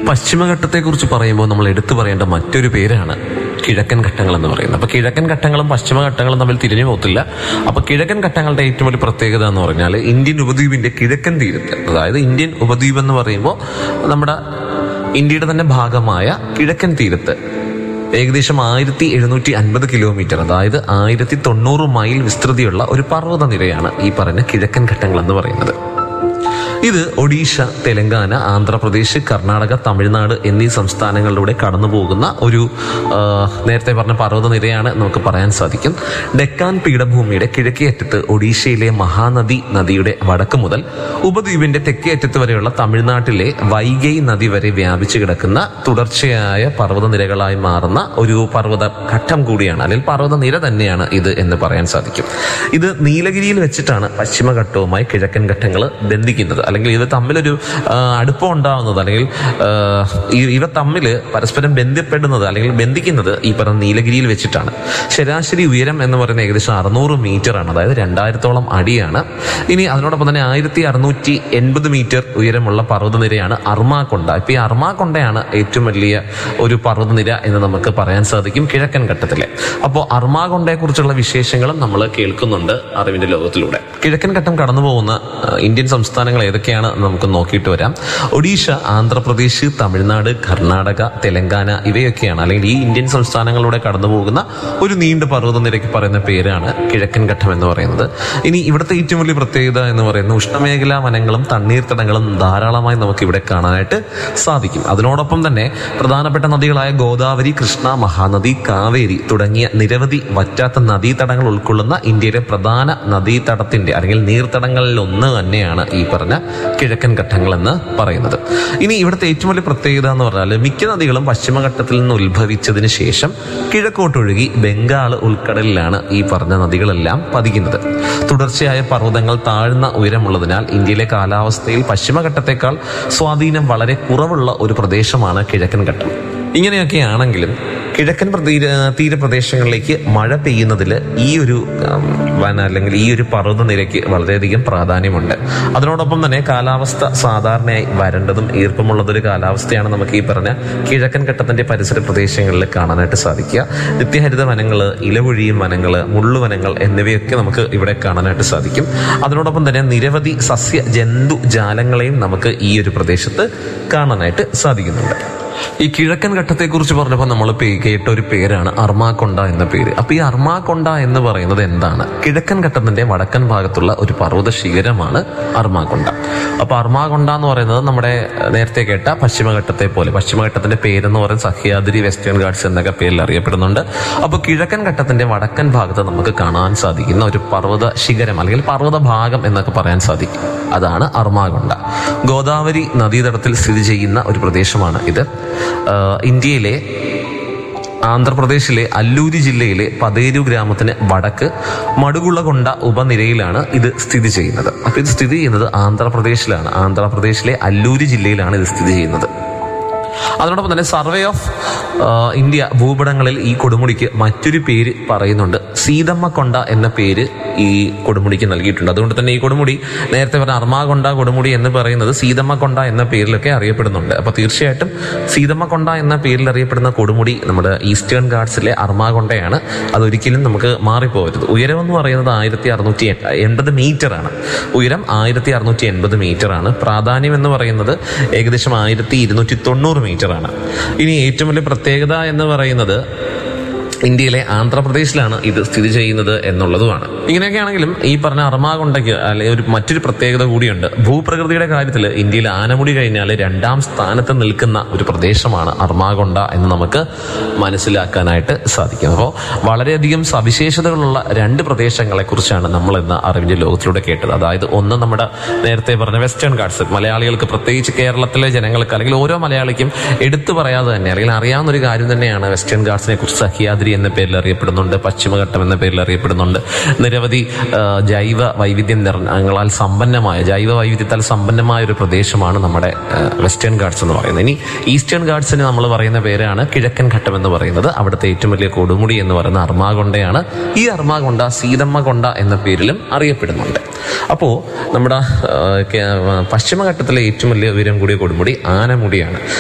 പശ്ചിമഘട്ടത്തെക്കുറിച്ച് പറയുമ്പോൾ നമ്മൾ എടുത്തു പറയേണ്ട മറ്റൊരു പേരാണ് കിഴക്കൻ ഘട്ടങ്ങൾ എന്ന് പറയുന്നത് അപ്പൊ കിഴക്കൻ ഘട്ടങ്ങളും പശ്ചിമഘട്ടങ്ങളും തമ്മിൽ തിരിഞ്ഞു പോകത്തില്ല അപ്പൊ കിഴക്കൻ ഘട്ടങ്ങളുടെ ഏറ്റവും വലിയ പ്രത്യേകത എന്ന് പറഞ്ഞാൽ ഇന്ത്യൻ ഉപദ്വീപിന്റെ കിഴക്കൻ തീരത്ത് അതായത് ഇന്ത്യൻ ഉപദ്വീപ് എന്ന് പറയുമ്പോൾ നമ്മുടെ ഇന്ത്യയുടെ തന്നെ ഭാഗമായ കിഴക്കൻ തീരത്ത് ഏകദേശം ആയിരത്തി എഴുന്നൂറ്റി അൻപത് കിലോമീറ്റർ അതായത് ആയിരത്തി തൊണ്ണൂറ് മൈൽ വിസ്തൃതിയുള്ള ഒരു പർവ്വത നിരയാണ് ഈ പറഞ്ഞ കിഴക്കൻ ഘട്ടങ്ങൾ എന്ന് പറയുന്നത് ഇത് ഒഡീഷ തെലങ്കാന ആന്ധ്രാപ്രദേശ് കർണാടക തമിഴ്നാട് എന്നീ സംസ്ഥാനങ്ങളിലൂടെ കടന്നു പോകുന്ന ഒരു ആ, നേരത്തെ പറഞ്ഞ പർവ്വത നിരയാണ് നമുക്ക് പറയാൻ സാധിക്കും ഡെക്കാൻ പീഠഭൂമിയുടെ കിഴക്കേ അറ്റത്ത് ഒഡീഷയിലെ മഹാനദി നദിയുടെ വടക്ക് മുതൽ ഉപദ്വീപിന്റെ തെക്കേ അറ്റത്ത് വരെയുള്ള തമിഴ്നാട്ടിലെ വൈഗൈ നദി വരെ വ്യാപിച്ചു കിടക്കുന്ന തുടർച്ചയായ പർവ്വത നിരകളായി മാറുന്ന ഒരു പർവ്വത ഘട്ടം കൂടിയാണ് അല്ലെങ്കിൽ പർവ്വത നിര തന്നെയാണ് ഇത് എന്ന് പറയാൻ സാധിക്കും ഇത് നീലഗിരിയിൽ വെച്ചിട്ടാണ് പശ്ചിമഘട്ടവുമായി കിഴക്കൻ ഘട്ടങ്ങൾ ബന്ധിക്കുന്നത് അല്ലെങ്കിൽ ഇവ തമ്മിലൊരു ആ, അടുപ്പം ഉണ്ടാവുന്നത് അല്ലെങ്കിൽ ആ, ഈ- ഇവ തമ്മിൽ പരസ്പരം ബന്ധപ്പെടുന്നത് അല്ലെങ്കിൽ ബന്ധിക്കുന്നത് ഈ പറഞ്ഞ നീലഗിരിയിൽ വെച്ചിട്ടാണ് ശരാശരി ഉയരം എന്ന് പറയുന്നത് ഏകദേശം അറുന്നൂറ് മീറ്റർ ആണ് അതായത് രണ്ടായിരത്തോളം അടിയാണ് ഇനി അതിനോടൊപ്പം തന്നെ ആയിരത്തി അറുന്നൂറ്റി എൺപത് മീറ്റർ ഉയരമുള്ള പർവ്വതനിരയാണ് അർമാക്കൊണ്ട ഇപ്പൊ ഈ അർമാക്കൊണ്ടയാണ് ഏറ്റവും വലിയ ഒരു പർവ്വതനിര എന്ന് നമുക്ക് പറയാൻ സാധിക്കും കിഴക്കൻ ഘട്ടത്തിലെ അപ്പോൾ അർമാകൊണ്ടയെ കുറിച്ചുള്ള വിശേഷങ്ങളും നമ്മൾ കേൾക്കുന്നുണ്ട് അറിവിന്റെ ലോകത്തിലൂടെ കിഴക്കൻ ഘട്ടം കടന്നു പോകുന്ന ആ, ഇന്ത്യൻ സംസ്ഥാനങ്ങൾ ഏതൊക്കെയാണ് എന്ന് നമുക്ക് നോക്കിയിട്ട് വരാം ഒഡീഷ ആന്ധ്രാപ്രദേശ് തമിഴ്നാട് കർണാടക തെലങ്കാന ഇവയൊക്കെയാണ് അല്ലെങ്കിൽ ഈ ഇന്ത്യൻ സംസ്ഥാനങ്ങളിലൂടെ കടന്നു പോകുന്ന ഒരു നീണ്ട പർവ്വതനിരയ്ക്ക് പറയുന്ന പേരാണ് കിഴക്കൻ ഘട്ടം എന്ന് പറയുന്നത് ഇനി ഇവിടുത്തെ ഏറ്റവും വലിയ പ്രത്യേകത എന്ന് പറയുന്നത് ഉഷ്ണമേഖലാ വനങ്ങളും തണ്ണീർത്തടങ്ങളും ധാരാളമായി നമുക്ക് ഇവിടെ കാണാനായിട്ട് സാധിക്കും അതിനോടൊപ്പം തന്നെ പ്രധാനപ്പെട്ട നദികളായ ഗോദാവരി കൃഷ്ണ മഹാനദി കാവേരി തുടങ്ങിയ നിരവധി വറ്റാത്ത നദീതടങ്ങൾ ഉൾക്കൊള്ളുന്ന ഇന്ത്യയിലെ പ്രധാന നദീതടത്തിന്റെ അല്ലെങ്കിൽ നീർത്തടങ്ങളിൽ ഒന്ന് തന്നെയാണ് ഈ പറഞ്ഞ കിഴക്കൻ ഘട്ടങ്ങൾ എന്ന് പറയുന്നത് ഇനി ഇവിടുത്തെ ഏറ്റവും വലിയ പ്രത്യേകത എന്ന് പറഞ്ഞാൽ മിക്ക നദികളും പശ്ചിമഘട്ടത്തിൽ നിന്ന് ഉത്ഭവിച്ചതിന് ശേഷം കിഴക്കോട്ടൊഴുകി ബംഗാൾ ഉൾക്കടലിലാണ് ഈ പറഞ്ഞ നദികളെല്ലാം പതിക്കുന്നത് തുടർച്ചയായ പർവ്വതങ്ങൾ താഴ്ന്ന ഉയരമുള്ളതിനാൽ ഇന്ത്യയിലെ കാലാവസ്ഥയിൽ പശ്ചിമഘട്ടത്തെക്കാൾ സ്വാധീനം വളരെ കുറവുള്ള ഒരു പ്രദേശമാണ് കിഴക്കൻ ഘട്ടം ഇങ്ങനെയൊക്കെയാണെങ്കിലും കിഴക്കൻ പ്രതീര തീരപ്രദേശങ്ങളിലേക്ക് മഴ പെയ്യുന്നതിൽ ഈ ഒരു ഉം, വന അല്ലെങ്കിൽ ഈ ഒരു പർവ്വതനിരയ്ക്ക് വളരെയധികം പ്രാധാന്യമുണ്ട് അതിനോടൊപ്പം തന്നെ കാലാവസ്ഥ സാധാരണയായി വരണ്ടതും ഈർപ്പമുള്ളതൊരു കാലാവസ്ഥയാണ് നമുക്ക് ഈ പറഞ്ഞ കിഴക്കൻ ഘട്ടത്തിന്റെ പരിസര പ്രദേശങ്ങളിൽ കാണാനായിട്ട് സാധിക്കുക നിത്യഹരിത വനങ്ങൾ ഇലവൊഴിയും വനങ്ങൾ മുള്ളുവനങ്ങൾ എന്നിവയൊക്കെ നമുക്ക് ഇവിടെ കാണാനായിട്ട് സാധിക്കും അതിനോടൊപ്പം തന്നെ നിരവധി സസ്യ ജന്തു ജാലങ്ങളെയും നമുക്ക് ഈ ഒരു പ്രദേശത്ത് കാണാനായിട്ട് സാധിക്കുന്നുണ്ട് ഈ കിഴക്കൻ ഘട്ടത്തെക്കുറിച്ച് പറഞ്ഞപ്പോൾ നമ്മൾ പേ- കേട്ട ഒരു പേരാണ് അർമാക്കൊണ്ട എന്ന പേര് അപ്പൊ ഈ അർമാക്കൊണ്ട എന്ന് പറയുന്നത് എന്താണ് കിഴക്കൻ ഘട്ടത്തിന്റെ വടക്കൻ ഭാഗത്തുള്ള ഒരു പർവ്വത ശിഖരമാണ് അർമാക്കൊണ്ട അപ്പൊ അർമാകൊണ്ട എന്ന് പറയുന്നത് നമ്മുടെ ഏഹ്, നേരത്തെ കേട്ട പശ്ചിമഘട്ടത്തെ പോലെ പശ്ചിമഘട്ടത്തിന്റെ പേരെന്ന് പറയുന്നത് സഹ്യാദ്രി വെസ്റ്റേൺ ഗാർഡ്സ് എന്നൊക്കെ പേരിൽ അറിയപ്പെടുന്നുണ്ട് അപ്പൊ കിഴക്കൻ ഘട്ടത്തിന്റെ വടക്കൻ ഭാഗത്ത് നമുക്ക് കാണാൻ സാധിക്കുന്ന ഒരു പർവ്വത ശിഖരം അല്ലെങ്കിൽ പർവ്വത ഭാഗം എന്നൊക്കെ പറയാൻ സാധിക്കും അതാണ് അർമാകൊണ്ട ഗോദാവരി നദീതടത്തിൽ സ്ഥിതി ചെയ്യുന്ന ഒരു പ്രദേശമാണ് ഇത് ആഹ് ഇന്ത്യയിലെ ആന്ധ്രാപ്രദേശിലെ അല്ലൂരി ജില്ലയിലെ പതേരു ഗ്രാമത്തിന് വടക്ക് മടുകുളകൊണ്ട ഉപനിരയിലാണ് ഇത് സ്ഥിതി ചെയ്യുന്നത് അപ്പൊ ഇത് സ്ഥിതി ചെയ്യുന്നത് ആന്ധ്രാപ്രദേശിലാണ് ആന്ധ്രാപ്രദേശിലെ അല്ലൂരി ജില്ലയിലാണ് ഇത് സ്ഥിതി ചെയ്യുന്നത് അതോടൊപ്പം തന്നെ സർവേ ഓഫ് ആ, ഇന്ത്യ ഭൂപടങ്ങളിൽ ഈ കൊടുമുടിക്ക് മറ്റൊരു പേര് പറയുന്നുണ്ട് സീതമ്മ കൊണ്ട എന്ന പേര് ഈ കൊടുമുടിക്ക് നൽകിയിട്ടുണ്ട് അതുകൊണ്ട് തന്നെ ഈ കൊടുമുടി നേരത്തെ പറഞ്ഞ അർമാകൊണ്ട കൊടുമുടി എന്ന് പറയുന്നത് സീതമ്മ കൊണ്ട എന്ന പേരിലൊക്കെ അറിയപ്പെടുന്നുണ്ട് അപ്പൊ തീർച്ചയായിട്ടും സീതമ്മ കൊണ്ട എന്ന പേരിൽ അറിയപ്പെടുന്ന കൊടുമുടി നമ്മുടെ ഈസ്റ്റേൺ ഗാർഡ്സിലെ അർമാകൊണ്ടയാണ് അതൊരിക്കലും നമുക്ക് മാറിപ്പോകരുത് ഉയരം എന്ന് പറയുന്നത് ആയിരത്തി അറുന്നൂറ്റി എൺപത് മീറ്റർ ആണ് ഉയരം ആയിരത്തി അറുന്നൂറ്റി എൺപത് മീറ്റർ ആണ് പ്രാധാന്യം എന്ന് പറയുന്നത് ഏകദേശം ആയിരത്തി ഇരുന്നൂറ്റി തൊണ്ണൂറ് മീറ്റർ ആണ് ഇനി ഏറ്റവും വലിയ പ്രത്യേകത എന്ന് പറയുന്നത് ഇന്ത്യയിലെ ആന്ധ്രാപ്രദേശിലാണ് ഇത് സ്ഥിതി ചെയ്യുന്നത് എന്നുള്ളതുമാണ് ഇങ്ങനെയൊക്കെ ആണെങ്കിലും ഈ പറഞ്ഞ അർമാകൊണ്ടയ്ക്ക് അല്ലെ ഒരു മറ്റൊരു പ്രത്യേകത കൂടിയുണ്ട് ഭൂപ്രകൃതിയുടെ കാര്യത്തിൽ ഇന്ത്യയിൽ ആനമുടി കഴിഞ്ഞാൽ രണ്ടാം സ്ഥാനത്ത് നിൽക്കുന്ന ഒരു പ്രദേശമാണ് അർമാകൊണ്ട എന്ന് നമുക്ക് മനസ്സിലാക്കാനായിട്ട് സാധിക്കും അപ്പോൾ വളരെയധികം സവിശേഷതകളുള്ള രണ്ട് പ്രദേശങ്ങളെ കുറിച്ചാണ് നമ്മൾ ഇന്ന് അറിവിന്റെ ലോകത്തിലൂടെ കേട്ടത് അതായത് ഒന്ന് നമ്മുടെ നേരത്തെ പറഞ്ഞ വെസ്റ്റേൺ ഗാർഡ്സ് മലയാളികൾക്ക് പ്രത്യേകിച്ച് കേരളത്തിലെ ജനങ്ങൾക്ക് അല്ലെങ്കിൽ ഓരോ മലയാളിക്കും എടുത്തു പറയാതെ തന്നെ അല്ലെങ്കിൽ അറിയാവുന്ന ഒരു കാര്യം തന്നെയാണ് വെസ്റ്റേൺ ഗാർഡ്സിനെ കുറിച്ച് സഹ്യാദ്രി എന്ന പേരിൽ അറിയപ്പെടുന്നുണ്ട് പശ്ചിമഘട്ടം എന്ന പേരിൽ അറിയപ്പെടുന്നുണ്ട് നിരവധി ആ, ജൈവ വൈവിധ്യം നിറങ്ങളാൽ സമ്പന്നമായ ജൈവ വൈവിധ്യത്താൽ സമ്പന്നമായ ഒരു പ്രദേശമാണ് നമ്മുടെ ആ, വെസ്റ്റേൺ ഗാർഡ്സ് എന്ന് പറയുന്നത് ഇനി ഈസ്റ്റേൺ ഗാർഡ്സിന് നമ്മൾ പറയുന്ന പേരാണ് കിഴക്കൻ ഘട്ടം എന്ന് പറയുന്നത് അവിടുത്തെ ഏറ്റവും വലിയ കൊടുമുടി എന്ന് പറയുന്ന അർമാകൊണ്ടയാണ് ഈ അർമാകൊണ്ട സീതമ്മ കൊണ്ട എന്ന പേരിലും അറിയപ്പെടുന്നുണ്ട് അപ്പോ നമ്മുടെ ആ, കേ- പശ്ചിമഘട്ടത്തിലെ ഏറ്റവും വലിയ ഉയരം കൂടിയ കൊടുമുടി ആനമുടിയാണ്